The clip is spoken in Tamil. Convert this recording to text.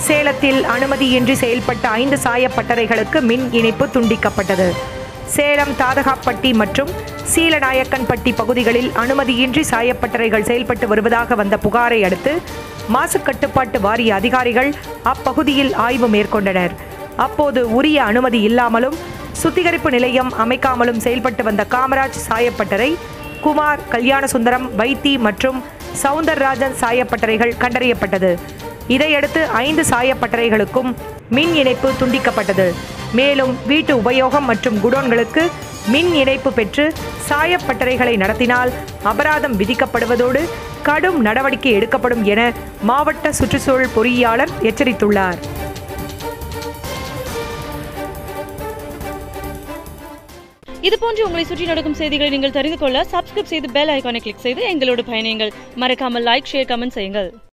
சேலத்தில் அனுமதியின்றி செயல்பட்ட ஐந்து சாயப்பட்டறைகளுக்கு மின் இணைப்பு துண்டிக்கப்பட்டது சேலம் தாதகாப்பட்டி மற்றும் சீலநாயக்கன்பட்டி பகுதிகளில் அனுமதியின்றி சாயப்பட்டறைகள் செயல்பட்டு வருவதாக வந்த புகாரை அடுத்து மாசு கட்டுப்பாட்டு வாரிய அதிகாரிகள் அப்பகுதியில் ஆய்வு மேற்கொண்டனர் அப்போது உரிய அனுமதி இல்லாமலும் சுத்திகரிப்பு நிலையம் அமைக்காமலும் செயல்பட்டு வந்த காமராஜ் சாயப்பட்டறை குமார் கல்யாணசுந்தரம் வைத்தி மற்றும் சவுந்தரராஜன் சாயப்பட்டறைகள் கண்டறியப்பட்டது இதையடுத்து ஐந்து சாயப்பட்டறைகளுக்கும் மின் இணைப்பு துண்டிக்கப்பட்டது மேலும் வீட்டு உபயோகம் மற்றும் குடோன்களுக்கு மின் இணைப்பு பெற்று சாயப்பட்டறைகளை நடத்தினால் அபராதம் விதிக்கப்படுவதோடு கடும் நடவடிக்கை எடுக்கப்படும் என மாவட்ட சுற்றுச்சூழல் பொறியியலாளர் எச்சரித்துள்ளார் இது போன்று உங்களை சுற்றி நடக்கும் செய்திகளை நீங்கள் தெரிந்து கொள்ள சப்ஸ்கிரைப் செய்து பெல் ஐகானை கிளிக் செய்து எங்களோடு பயணியுங்கள் மறக்காமல் லைக் ஷேர் கமெண்ட் செய்யுங்கள்